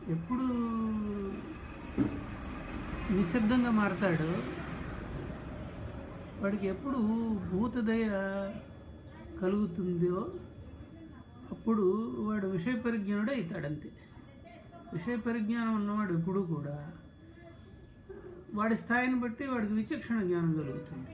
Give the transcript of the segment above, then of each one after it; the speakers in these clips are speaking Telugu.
ఎప్పుడు నిశ్శబ్దంగా మారతాడో వాడికి ఎప్పుడు భూతదయ కలుగుతుందో అప్పుడు వాడు విషయ పరిజ్ఞానుడే అవుతాడంతే విషయ పరిజ్ఞానం ఉన్నవాడు ఎప్పుడు కూడా వాడి స్థాయిని బట్టి వాడికి విచక్షణ జ్ఞానం కలుగుతుంది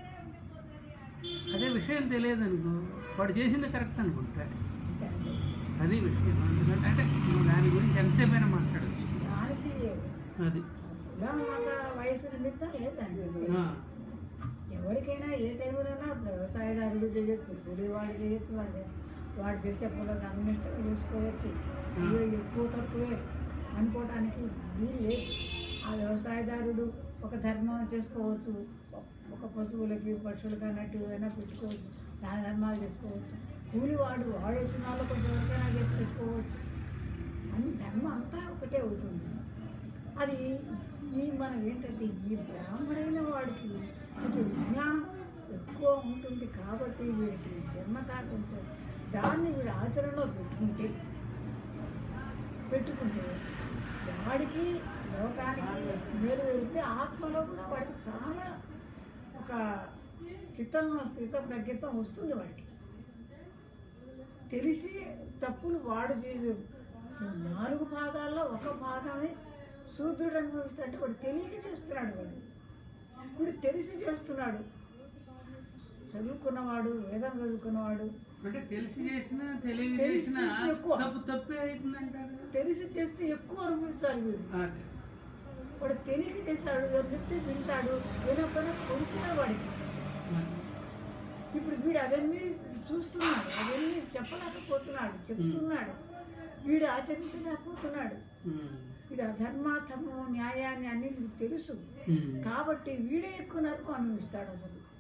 అదే విషయం తెలియదనుకో వాడు చేసింది కరెక్ట్ అనుకుంటాడు అది విషయం అందుకంటే అంటే నువ్వు దాని గురించి ఎంతసేపైనా మాట్లాడచ్చు దానికి అది కులం మత వయసు నిమిత్తం లేదండి ఆ, ఎవరికైనా ఏ టైంలోనైనా వ్యవసాయదారుడు చేయొచ్చు కూలీవాడు చేయొచ్చు వాడు వాడు చేసే పొలం అన్నిష్టం చూసుకోవచ్చు ఇవి ఎక్కువ తక్కువే అనుకోవటానికి వీలు లేదు ఆ వ్యవసాయదారుడు ఒక ధర్మం చేసుకోవచ్చు ఒక పశువులకి పశువులకి అన్నట్టు అయినా పెట్టుకోవచ్చు దాన ధర్మాలు చేసుకోవచ్చు కూలివాడు వాడు వచ్చిన వాళ్ళు కొంచెం ఎవరికైనా చేసి పెట్టుకోవచ్చు అని ధర్మం అంతా ఒకటే అవుతుంది అది ఈ మనం ఏంటంటే ఈ బ్రాహ్మడైన వాడికి కొంచెం విజ్ఞానం ఎక్కువ ఉంటుంది కాబట్టి వీడికి జన్మత కొంచెం దాన్ని వీడు ఆచరణలో పెట్టుకుంటే పెట్టుకుంటే వాడికి లోకానికి మేలు వెళ్తే ఆత్మలో కూడా వాడికి చాలా ఒక స్థితం స్థిత ప్రజ్ఞతం వస్తుంది వాడికి తెలిసి తప్పులు వాడు చేసే నాలుగు భాగాల్లో ఒక భాగమే శూద్రుడు అనుభవిస్తాడు వాడు తెలియక చేస్తున్నాడు వాడు ఇప్పుడు తెలిసి చేస్తున్నాడు చదువుకున్నవాడు వేదం చదువుకున్నవాడు అంటే తెలిసి చేసినా తెలియక తెలిసి చేసినా చేసినా ఎక్కువ. తప్పు తప్పే అవుతుందంటారు తెలిసి చేస్తే ఎక్కువ అనుభవించాలి వీడు అదే. వాడు తెలియక చేస్తాడు చెప్తే వింటాడు వినకపోయినా కొంచెమే వాడికి అది. ఇప్పుడు వీడు అవన్నీ చూస్తున్నాడు అవన్నీ చెప్పలేకపోతున్నాడు చెప్తున్నాడు వీడు ఆచరించలేకపోతున్నాడు ఉమ్. ఇది అధర్మాధర్మం న్యాయాన్ని అన్ని వీడికి తెలుసు ఉమ్. కాబట్టి వీడే ఎక్కువ నరకం అనుభవిస్తాడు అసలు